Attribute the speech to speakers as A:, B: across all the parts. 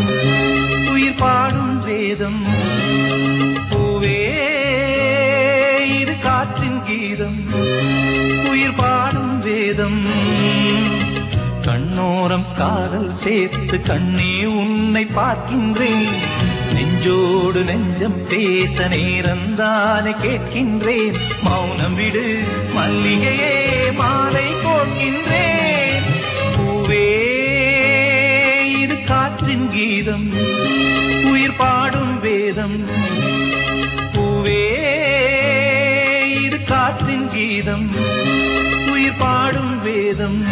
A: உயிர் பாடும் வேதம் பூவே இது காற்றின் கீதம் உயிர் பாடும் வேதம் கண்ணோரம் காதல் சேர்த்து கண்ணே உன்னை பார்க்கின்றேன் நெஞ்சோடு நெஞ்சம் பேச நேரந்தானே கேட்கின்றேன் மௌனம் விடு மல்லிகையே மாலை கோர்க்கின்றேன் பூவே இது காற்றின் கீதம் உயிர் பாடும் வேதம் பூவே இது காற்றின் கீதம் உயிர் பாடும் வேதம்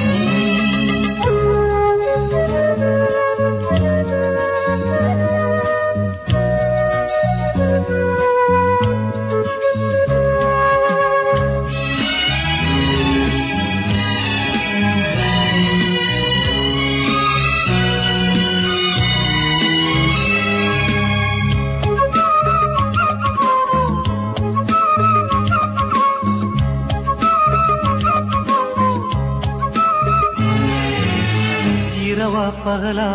A: இரவா பகலா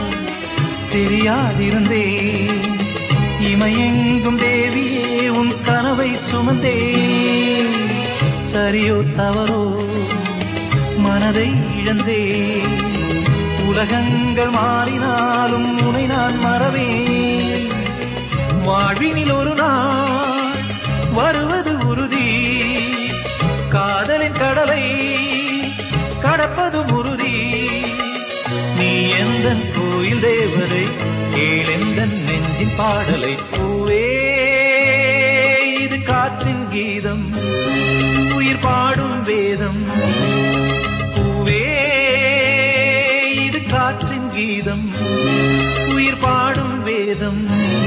A: தெரியாதிருந்தேன் இமையெங்கும் தேவியே உன் கனவை சுமந்தேன் சரியோ தவறோ மனதை இழந்தேன் உலகங்கள் மாறினாலும் உனை நான் மறவேன் வாழ்வினில் ஒரு நாள் வருவது உறுதி காதலின் கடலை கடப்பது உறுதி நீ எந்த கோயில் தேவதை கேளெந்த நெஞ்சின் பாடலை பூவே இது காற்றின் கீதம் உயிர் பாடும் வேதம் பூவே இது காற்றின் கீதம் உயிர் பாடும் வேதம்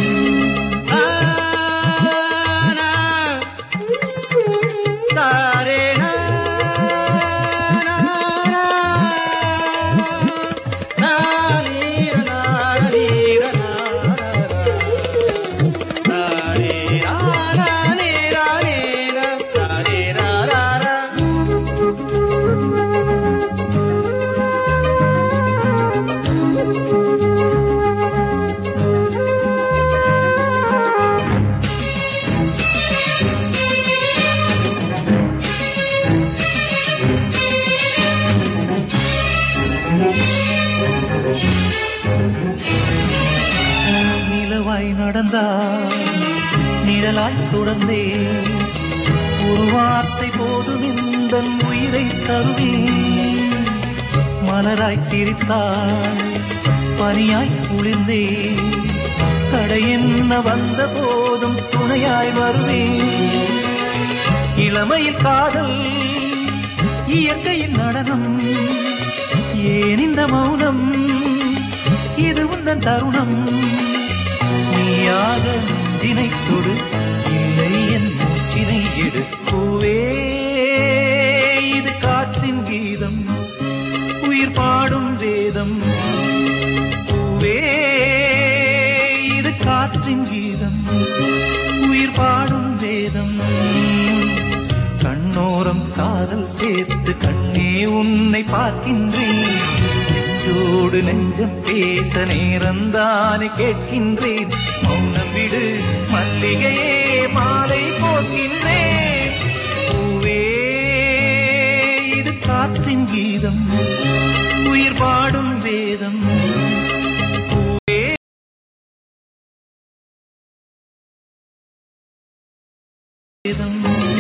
A: நிலவாய் நடந்தால் நிழலாய் தொடர்ந்தே ஒரு வார்த்தை போதும் இந்த உயிரை தருவேன் மலராய் சிரித்தாய் பனியாய் குளிர்ந்தே தடை என்ன வந்த போதும் துணையாய் வருவேன் இளமையில் காதல் இயற்கையின் நடனம் ஏன் இந்த மௌனம் இது உந்தன் தருணம் நீயாக நெஞ்சினை தொடு இல்லை என் மூச்சினை எடு பூவே இது காற்றின் கீதம் உயிர் பாடும் வேதம் பூவே இது காற்றின் கீதம் உயிர் பாடும் வேதம் கண்ணோரம் காதல் சேர்த்து கண்ணே உன்னை பார்க்கின்றேன் நெஞ்சோடு நெஞ்சம் பேச நேரந்தானே கேட்கின்றேன் மௌனம் விடு மல்லிகையே மாலை போக்கின்றேன் பூவே இது காற்றின் கீதம் உயிர் பாடும் வேதம் பூவே வேதம்